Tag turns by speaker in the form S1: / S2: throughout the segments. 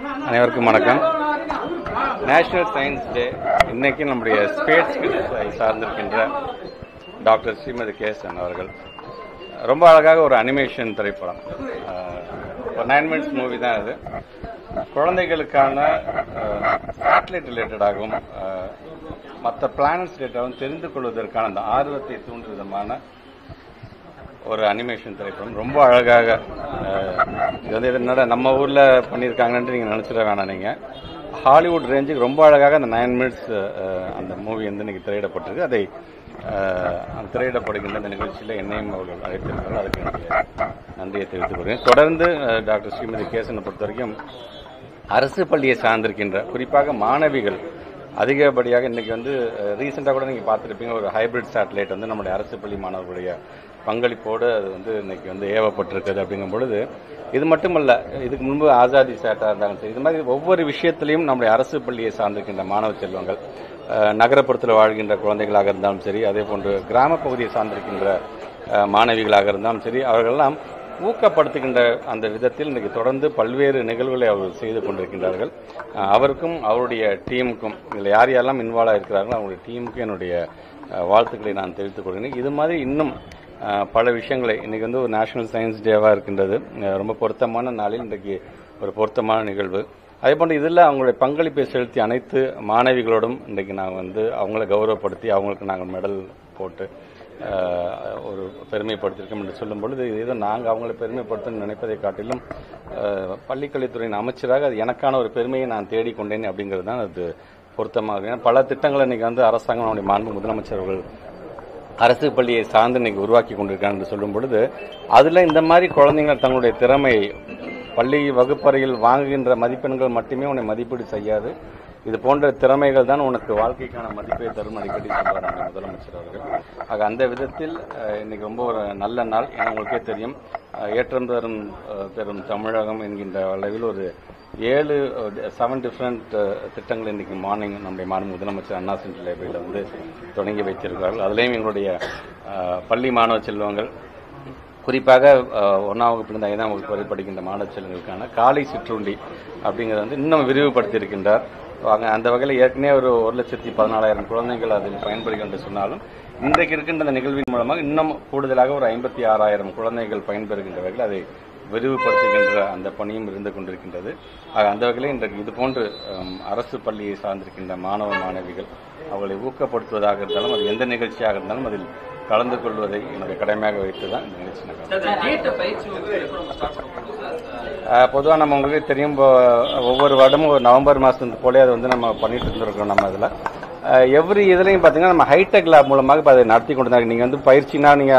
S1: அனைவருக்கும் வணக்கம் national science day இன்னைக்கு நம்முடைய ஸ்பேஸ் சார்ந்திருக்கின்ற டாக்டர் ஸ்ரீமதி கேசன் அவர்கள் ரொம்ப அழகாக ஒரு அனிமேஷன் திரைப்படம் அஹ், ஒரு நைன் மினிட்ஸ் மூவி தான் இது குழந்தைகளுக்கான சேட்டலைட் ரிலேட்டடாகவும் மற்ற பிளானட்ஸ் ரிலேட்டடாகவும் தெரிந்து கொள்வதற்கான அந்த ஆர்வத்தை தூண்டும் விதமான ஒரு அனிமேஷன் திரைப்படம் ரொம்ப அழகாக அஹ், இது வந்து என்னடா நம்ம ஊர்ல பண்ணியிருக்காங்கன்ட்டு நீங்க நினைச்சிட வேணாம் நீங்க ஹாலிவுட் ரேஞ்சுக்கு ரொம்ப அழகாக அந்த நைன் மினிட்ஸ் அந்த மூவி வந்து இன்னைக்கு திரையிடப்பட்டிருக்கு அதை அஹ், அந்த திரையிடப்படுகின்ற இந்த நிகழ்ச்சியில் என்னையும் அவர்கள் அழைத்திருக்கிறார்கள் அதுக்கு என்னுடைய நன்றியை தெரிவித்துக் கொள்கிறேன் தொடர்ந்து அஹ், டாக்டர் ஸ்ரீமதி கேசனை பொறுத்த வரைக்கும் அரசு பள்ளியை சார்ந்திருக்கின்ற குறிப்பாக மாணவிகள் அதிகப்படியாக இன்னைக்கு வந்து ரீசெண்டாக கூட நீங்கள் பார்த்துருப்பீங்க ஒரு ஹைபிரிட் சேட்டலைட் வந்து நம்முடைய அரசு பள்ளி மாணவர்களுடைய பங்களிப்போடு அது வந்து இன்னைக்கு வந்து ஏவப்பட்டிருக்குது அப்படிங்கும் பொழுது இது மட்டுமல்ல இதுக்கு முன்பு ஆசாதி சேட்டாக இருந்தாலும் சரி இது மாதிரி ஒவ்வொரு விஷயத்திலையும் நம்முடைய அரசு பள்ளியை சார்ந்திருக்கின்ற மாணவ செல்வங்கள் அஹ், நகரப்புறத்தில் வாழ்கின்ற குழந்தைகளாக இருந்தாலும் சரி அதே போன்று கிராம பகுதியை சார்ந்திருக்கின்ற அஹ், மாணவிகளாக இருந்தாலும் சரி அவர்களெல்லாம் ஊக்கப்படுத்துகின்ற அந்த விதத்தில் இன்னைக்கு தொடர்ந்து பல்வேறு நிகழ்வுகளை அவர்கள் செய்து கொண்டிருக்கின்றார்கள் அஹ் அவருக்கும் அவருடைய டீமுக்கும் இதில் யார் யாரெல்லாம் இன்வால்வ் இருக்கிறார்களோ அவருடைய டீமுக்கு என்னுடைய அஹ், வாழ்த்துக்களை நான் தெரிவித்துக் கொள்கிறேன் இது மாதிரி இன்னும் அஹ், பல விஷயங்களை இன்னைக்கு வந்து ஒரு நேஷனல் சயின்ஸ் டேவாக இருக்கின்றது அஹ், ரொம்ப பொருத்தமான நாளில் இன்றைக்கு ஒரு பொருத்தமான நிகழ்வு அதே போன்று இதில் அவங்களுடைய பங்களிப்பை செலுத்திய அனைத்து மாணவிகளோடும் இன்றைக்கு நாங்கள் வந்து அவங்கள கௌரவப்படுத்தி அவங்களுக்கு நாங்கள் மெடல் போட்டு அஹ், ஒரு பெருமைப்படுத்தியிருக்கோம் என்று சொல்லும் பொழுது ஏதோ நாங்கள் அவங்களை பெருமைப்படுத்த நினைப்பதை காட்டிலும் அஹ், பள்ளிக்கல்வித்துறையின் அமைச்சராக அது எனக்கான ஒரு பெருமையை நான் தேடிக்கொண்டேன் அப்படிங்கிறது தான் அது பொருத்தமாக இருக்கு. ஏன்னா பல திட்டங்களை இன்னைக்கு வந்து அரசாங்கம் நம்முடைய மாண்பு முதலமைச்சர் அவர்கள் அரசு பள்ளியை சார்ந்து இன்னைக்கு உருவாக்கி கொண்டிருக்காங்க என்று சொல்லும் பொழுது அதுல இந்த மாதிரி குழந்தைங்க தங்களுடைய திறமையை பள்ளி வகுப்பறையில் வாங்குகின்ற மதிப்பெண்கள் மட்டுமே உன்னை மதிப்பீடு செய்யாது இது போன்ற திறமைகள் தான் உனக்கு வாழ்க்கைக்கான மதிப்பை தரும் அடிக்கடி சொல்றாங்க நம்ம முதலமைச்சர் அவர்கள் ஆக அந்த விதத்தில் அஹ், இன்னைக்கு ரொம்ப ஒரு நல்ல நாள் ஏன்னா உங்களுக்கே தெரியும் அஹ், ஏற்றம் தரும் அஹ், பெறும் தமிழகம் என்கின்ற அளவில் ஒரு ஏழு செவன் டிஃப்ரெண்ட் திட்டங்கள் இன்னைக்கு மார்னிங் நம்முடைய மாநில முதலமைச்சர் அண்ணா சென்ட்ரல் லைப்ரரியில் வந்து தொடங்கி வைத்திருக்கிறார்கள் அதுலேயும் எங்களுடைய அஹ், பள்ளி மாணவ செல்வங்கள் குறிப்பாக அஹ், ஒன்றாம் வகுப்பிலிருந்து ஐந்தாம் வகுப்பு வரை படிக்கின்ற மாணவ செல்வங்களுக்கான காலை சிற்றுண்டி அப்படிங்கிறத வந்து இன்னும் விரிவுபடுத்தி இருக்கின்றார் வாங்க அந்த வகையில் ஏற்கனவே ஒரு ஒரு லட்சத்தி பதினாலாயிரம் குழந்தைகள் அதில் பயன்பெறுகிறது என்று சொன்னாலும் இன்றைக்கு இருக்கின்ற இந்த நிகழ்வின் மூலமாக இன்னும் கூடுதலாக ஒரு ஐம்பத்தி ஆறாயிரம் குழந்தைகள் பயன்பெறுகின்ற வகையில் அதை விரிவுபடுத்துகின்ற அந்த பணியும் இருந்து கொண்டிருக்கின்றது ஆக அந்த வகையில் இன்றைக்கு இது போன்று ஹம், அரசு பள்ளியை சார்ந்திருக்கின்ற மாணவ மாணவிகள் அவர்களை ஊக்கப்படுத்துவதாக இருந்தாலும் அது எந்த நிகழ்ச்சியாக இருந்தாலும் அதில் கலந்து கொள்வதை என்னுடைய கடமையாக வைத்து தான் இந்த நிகழ்ச்சி நடக்கும்
S2: நீட் பயிற்சி வகுப்பு எப்போ நம்ம ஸ்டார்ட் பண்ண போறோம் சார்
S1: பொதுவாக நம்ம உங்களுக்கு தெரியும் இப்போ ஒவ்வொரு வருடமும் ஒரு நவம்பர் மாதம் போலே அதை வந்து நம்ம பண்ணிட்டு இருந்திருக்கோம் நம்ம இதில் எவ்ரி இதுலையும் பார்த்தீங்கன்னா நம்ம ஹைடெக் லேப் மூலமாக இப்போ அதை நடத்தி கொண்டு தான் நீங்கள் வந்து பயிற்சினா நீங்கள்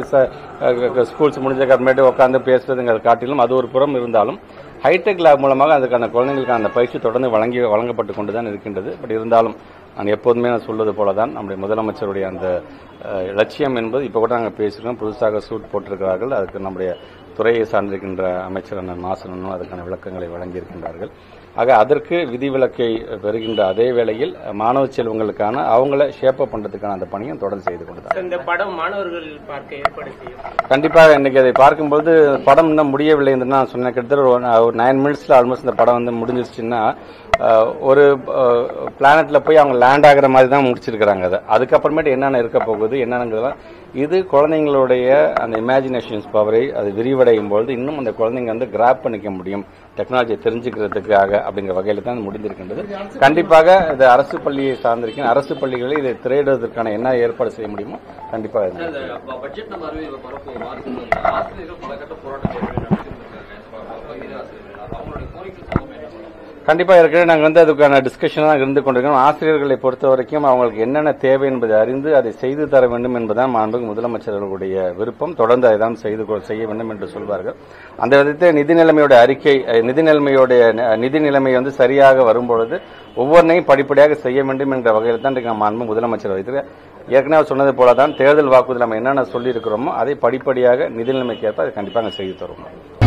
S1: ஆஃப்டர் ஸ்கூல்ஸ் முடிஞ்ச அப்புறமேட்டு உட்காந்து பேசுறதுங்கிறத காட்டிலும் அது ஒரு புறம் இருந்தாலும் ஹைடெக் லேப் மூலமாக அதுக்கான குழந்தைங்களுக்கான அந்த பயிற்சி தொடர்ந்து வழங்கி வழங்கப்பட்டு கொண்டு தான் இருக்கின்றது பட் இருந்தாலும் நான் எப்போதுமே நான் சொல்வது போல தான் நம்முடைய முதலமைச்சருடைய அந்த அஹ், லட்சியம் என்பது இப்போ கூட நாங்கள் பேசுகிறோம் புதுசாக சூட் போட்டிருக்கிறார்கள் அதுக்கு நம்முடைய துறையை சார்ந்திருக்கின்ற அமைச்சர் அண்ணன் மாசனனும் அதுக்கான விளக்கங்களை வழங்கியிருக்கின்றார்கள் ஆக அதற்கு விதிவிலக்கை பெறுகின்ற அதே வேளையில் மாணவ செல்வங்களுக்கான அவங்கள ஷேப்பப் பண்ணுறதுக்கான அந்த பணியும் தொடர்ந்து செய்து கொண்டு தான்
S3: இந்த படம் மாணவர்கள் பார்க்க ஏற்பாடு செய்யும்
S1: கண்டிப்பாக இன்னைக்கு அதை பார்க்கும்போது படம் இன்னும் முடியவில்லை என்று நான் சொன்னேன் கிட்டத்தட்ட ஒரு ஒரு நைன் மினிட்ஸ்ல ஆல்மோஸ்ட் இந்த படம் வந்து முடிஞ்சிருச்சுன்னா அஹ், ஒரு பிளானட்ல போய் அவங்க லேண்ட் ஆகுற மாதிரி தான் முடிச்சிருக்கிறாங்க அதை அதுக்கப்புறமேட்டு என்னென்ன இருக்க போகுது என்னென்னங்கிறதெல்லாம் இது குழந்தைங்களுடைய அந்த இமேஜினேஷன்ஸ் பவரை அது விரிவடையும் பொழுது இன்னும் அந்த குழந்தைங்க வந்து கிராப் பண்ணிக்க முடியும் டெக்னாலஜியை தெரிஞ்சுக்கிறதுக்காக அப்படிங்கிற வகையில் தான் முடிந்திருக்கின்றது கண்டிப்பாக இது அரசு பள்ளியை சார்ந்திருக்கேன் அரசு பள்ளிகளில் இதை திரையிடுவதற்கான என்ன ஏற்பாடு செய்ய முடியுமோ கண்டிப்பாக இது
S2: சார், இந்த ப- பட்ஜெட் நம்ம அறிவியல் பரப்பு மாறும் ஆசிரியர்கள் பல கட்ட போராட்டம் நடத்திருக்காங்க பகுதி ஆசிரியர்கள் அவங்களுடைய கோரிக்கை சமம் என்ன
S1: கண்டிப்பா ஏற்கனவே நாங்கள் வந்து அதுக்கான டிஸ்கஷன் தான் இருந்து கொண்டிருக்கோம் ஆசிரியர்களை பொறுத்த வரைக்கும் அவங்களுக்கு என்னென்ன தேவை என்பதை அறிந்து அதை செய்து தர வேண்டும் என்பதுதான் மாண்புமிகு முதலமைச்சர் அவர்களுடைய விருப்பம் தொடர்ந்து அதை தான் செய்து கொ- செய்ய வேண்டும் என்று சொல்வார்கள் அந்த விதத்தில் நிதி நிலைமையோட அறிக்கை அஹ், நிதி நிலைமையோடைய அஹ், நிதி நிலைமை வந்து சரியாக வரும்பொழுது ஒவ்வொன்றையும் படிப்படியாக செய்ய வேண்டும் என்ற வகையில் தான் இன்றைக்கு நம்ம மாண்பு முதலமைச்சர் வைத்திருக்க ஏற்கனவே சொன்னது போல தான் தேர்தல் வாக்குறுதியில் நம்ம என்னென்ன சொல்லியிருக்கிறோமோ அதை படிப்படியாக நிதி நிலைமைக்கு ஏற்ப அதை கண்டிப்பாக செய்து தருவோம்